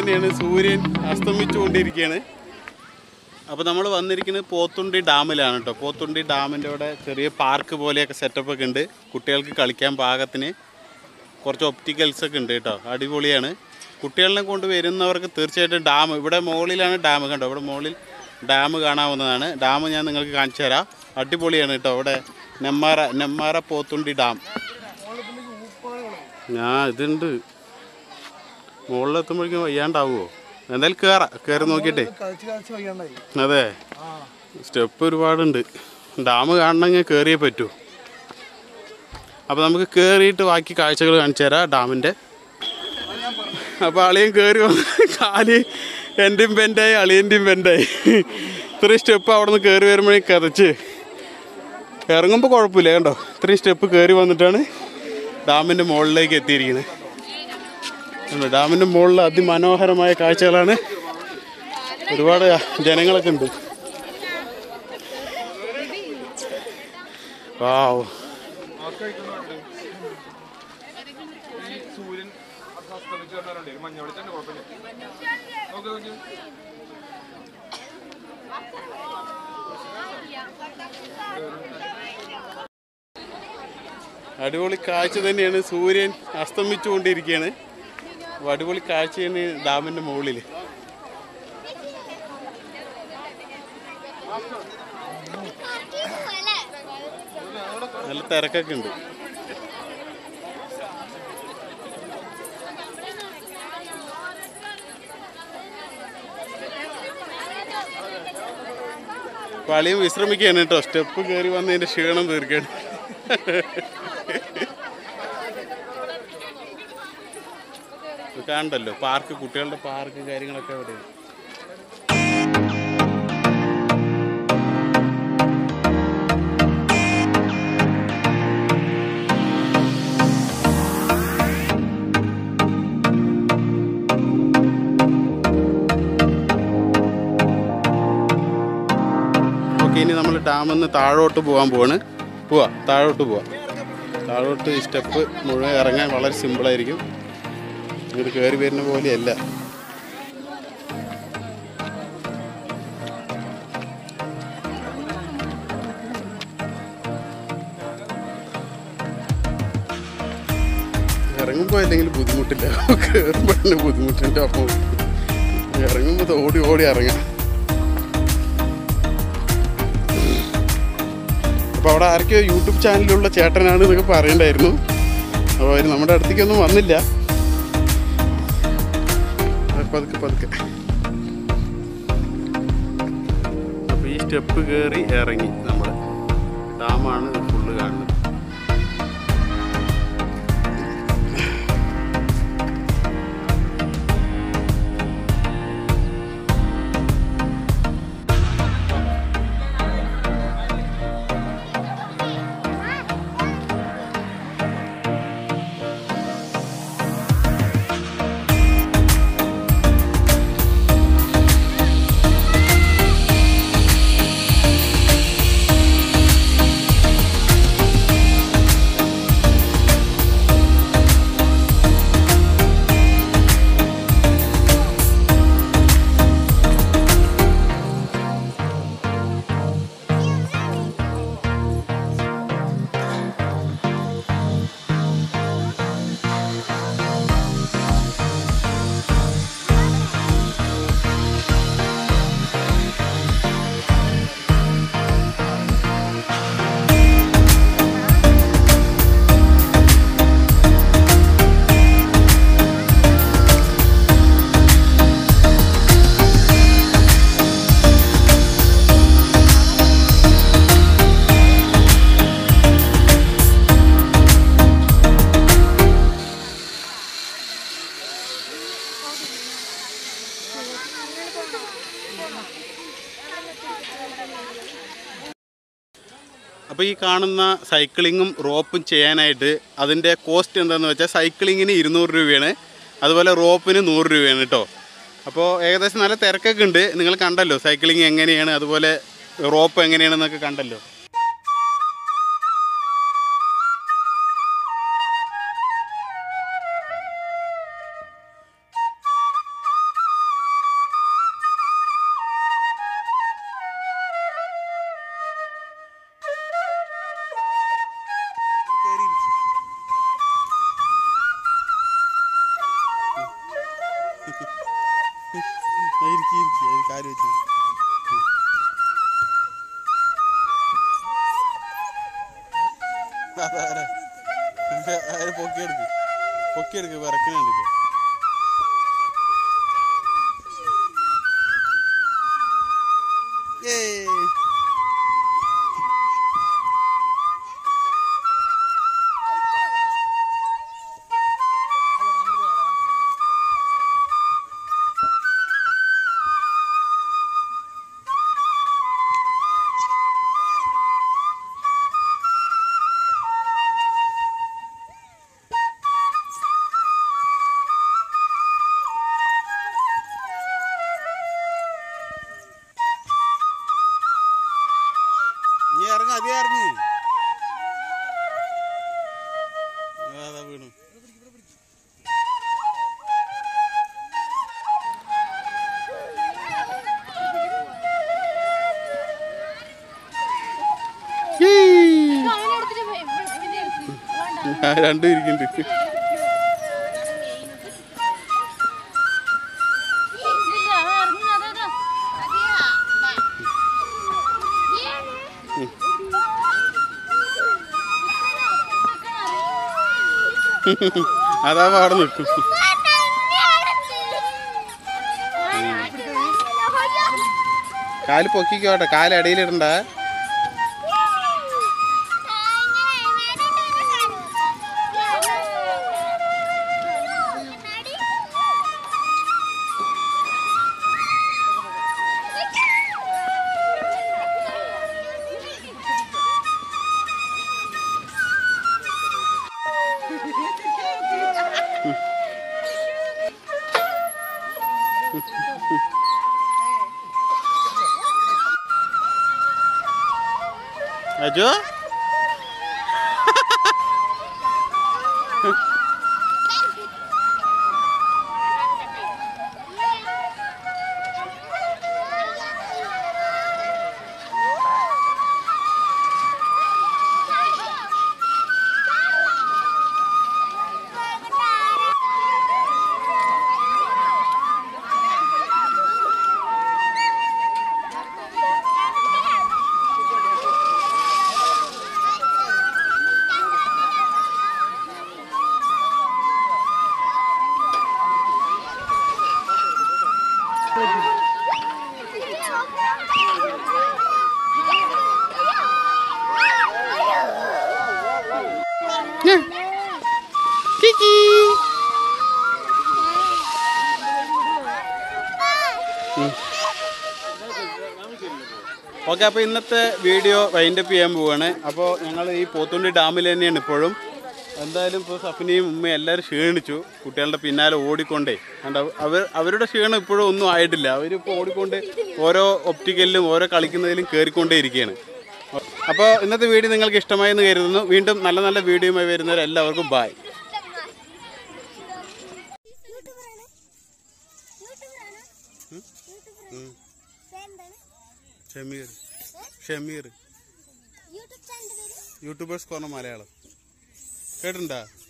തന്നെയാണ് സൂര്യൻ അസ്തമിച്ചുകൊണ്ടിരിക്കുകയാണ് അപ്പോൾ നമ്മൾ വന്നിരിക്കുന്നത് പോത്തുണ്ടി ഡാമിലാണ് കേട്ടോ പോത്തുണ്ടി ഡാമിൻ്റെ അവിടെ ചെറിയ പാർക്ക് പോലെയൊക്കെ സെറ്റപ്പ് ഒക്കെ ഉണ്ട് കുട്ടികൾക്ക് കളിക്കാൻ പാകത്തിന് കുറച്ച് ഒപ്റ്റിക്കൽസ് ഒക്കെ ഉണ്ട് കേട്ടോ അടിപൊളിയാണ് കുട്ടികളെ കൊണ്ട് വരുന്നവർക്ക് തീർച്ചയായിട്ടും ഡാം ഇവിടെ മുകളിലാണ് ഡാം കണ്ടോ ഇവിടെ മുകളിൽ ഡാം കാണാവുന്നതാണ് ഡാം ഞാൻ നിങ്ങൾക്ക് കാണിച്ചു തരാം അടിപൊളിയാണ് കേട്ടോ ഇവിടെ നെമ്മാറ നെമ്മാറ പോത്തുണ്ടി ഡാം ഞാൻ ഇതുണ്ട് മുകളിലെത്തുമ്പോഴേക്കും വയ്യാണ്ടാവുമോ എന്തായാലും കയറാം കയറി നോക്കിയിട്ടേ കളിച്ച് കളിച്ച് വയ്യാണ്ടായി അതെ സ്റ്റെപ്പ് ഒരുപാടുണ്ട് ഡാം കാണണമെങ്കിൽ കയറിയേ പറ്റൂ അപ്പോൾ നമുക്ക് കയറിയിട്ട് ബാക്കി കാഴ്ചകൾ കാണിച്ചു തരാം ഡാമിൻ്റെ അപ്പോൾ അളിയൻ കയറി വന്ന് കാല് എൻ്റെയും ബെൻഡായി അളിയൻ്റെയും ബെൻഡായി ഇത്രയും സ്റ്റെപ്പ് അവിടെ നിന്ന് കയറി വരുമ്പോഴേ കതച്ച് ഇറങ്ങുമ്പോൾ കുഴപ്പമില്ല കണ്ടോ ഇത്രയും സ്റ്റെപ്പ് കയറി വന്നിട്ടാണ് ഡാമിൻ്റെ മുകളിലേക്ക് എത്തിയിരിക്കുന്നത് കണ്ടോ, ഡാമിൻ്റെ മുകളിൽ അതിമനോഹരമായ കാഴ്ചകളാണ് ഒരുപാട് ജനങ്ങളൊക്കെ ഉണ്ട് വാവ് സൂര്യൻ അസ്തമിച്ച് വരാറുണ്ട് മഞ്ഞ വെളിച്ചം കുഴപ്പമില്ല നോക്ക് നോക്ക് അടിപൊളി കാഴ്ച തന്നെയാണ് സൂര്യൻ അസ്തമിച്ചുകൊണ്ടിരിക്കുകയാണ് അപ്പോൾ അടിപൊളി കാഴ്ചയാണ് ഡാമിൻ്റെ മുകളിൽ നല്ല തിരക്കൊക്കെ ഉണ്ട് പളിയും വിശ്രമിക്കുകയാണ് കേട്ടോ സ്റ്റെപ്പ് കയറി വന്നതിൻ്റെ ക്ഷീണം തീർക്കുകയാണ് ഇത് കാണണ്ടല്ലോ പാർക്ക് കുട്ടികളുടെ പാർക്ക് കാര്യങ്ങളൊക്കെ എവിടെയാണ് ഓക്കെ ഇനി നമ്മൾ ഡാമിൽ നിന്ന് താഴോട്ട് പോകാൻ പോവാണ് പോവാ താഴോട്ട് പോവാം താഴോട്ട് ഈ സ്റ്റെപ്പ് മുഴുവൻ ഇറങ്ങാൻ വളരെ സിമ്പിളായിരിക്കും ഇത് കയറി വരുന്ന പോലെയല്ല ഇറങ്ങുമ്പോൾ അല്ലെങ്കിൽ ബുദ്ധിമുട്ടില്ല കയറുമ്പോഴാണ് ബുദ്ധിമുട്ടുണ്ട് അപ്പോൾ ഇറങ്ങുമ്പോൾ ഓടി ഓടി ഇറങ്ങാം അപ്പോൾ അവിടെ ആരൊക്കെയോ യൂട്യൂബ് ചാനലിലുള്ള ചേട്ടനാണ് എന്നൊക്കെ പറയണ്ടായിരുന്നു അപ്പോൾ അവർ നമ്മുടെ അടുത്തേക്കൊന്നും വന്നില്ല അത് പതുക്കെ പതുക്കെ അപ്പോൾ ഈ സ്റ്റെപ്പ് കയറി ഇറങ്ങി നമ്മൾ ഡാമാണ് ഫുള്ള് കാണുന്നത് അപ്പോൾ ഈ കാണുന്ന സൈക്ലിങ്ങും റോപ്പും ചെയ്യാനായിട്ട് അതിൻ്റെ കോസ്റ്റ് എന്താണെന്ന് വെച്ചാൽ സൈക്ലിങ്ങിന് ഇരുന്നൂറ് രൂപയാണ് അതുപോലെ റോപ്പിന് നൂറ് രൂപയാണ് കേട്ടോ അപ്പോൾ ഏകദേശം നല്ല തിരക്കൊക്കെ ഉണ്ട് നിങ്ങൾ കണ്ടല്ലോ സൈക്ലിംഗ് എങ്ങനെയാണ് അതുപോലെ റോപ്പ് എങ്ങനെയാണെന്നൊക്കെ കണ്ടല്ലോ ഇരിക്കി ഇരിക്കി അത് കാര്യം വെച്ചു അതാരാ ആരെ പൊക്കിയെടുക്ക് പൊക്കിയെടുക്ക് വിറക്കണുണ്ടല്ലേ ഏയ് നീ ഇറങ്ങ അതേ ഇറങ്ങി അതാ വീണു ഏയ്. ആ, രണ്ടും ഇരിക്കുന്നുണ്ട് അതാ അവിടെ നിൽക്കും കാല് പൊക്കിക്കോട്ടെ കാല് ഇടയിലിടണ്ട അജോ കിക്കി ഓക്കെ അപ്പോൾ ഇന്നത്തെ വീഡിയോ വൈൻഡപ്പ് ചെയ്യാൻ പോവാണ് അപ്പോൾ ഞങ്ങൾ ഈ പോത്തുണ്ടി ഡാമിൽ തന്നെയാണ് ഇപ്പോഴും എന്തായാലും ഇപ്പോൾ സഫിനെയും ഉമ്മയും എല്ലാവരും ക്ഷീണിച്ചു കുട്ടികളുടെ പിന്നാലെ ഓടിക്കൊണ്ടേ കണ്ട അവർ അവരുടെ ക്ഷീണം ഇപ്പോഴും ഒന്നും ആയിട്ടില്ല അവരിപ്പോൾ ഓടിക്കൊണ്ട് ഓരോ ഒപ്റ്റിക്കലിലും ഓരോ കളിക്കുന്നതിലും കയറിക്കൊണ്ടേ ഇരിക്കുകയാണ് അപ്പോൾ ഇന്നത്തെ വീഡിയോ നിങ്ങൾക്ക് ഇഷ്ടമായെന്ന് കരുതുന്നു വീണ്ടും നല്ല നല്ല വീഡിയോയുമായി വരുന്നവരെല്ലാവർക്കും ബായ് യൂട്യൂബറാണ് യൂട്യൂബറാണ് യൂട്യൂബറാണ് പേരെന്താണ് ഷമീർ ഷമീർ യൂട്യൂബ് ചാനലിന്റെ പേര് യൂട്യൂബേഴ്സ് കോർണർ മലയാളം കേട്ടിട്ടുണ്ടാ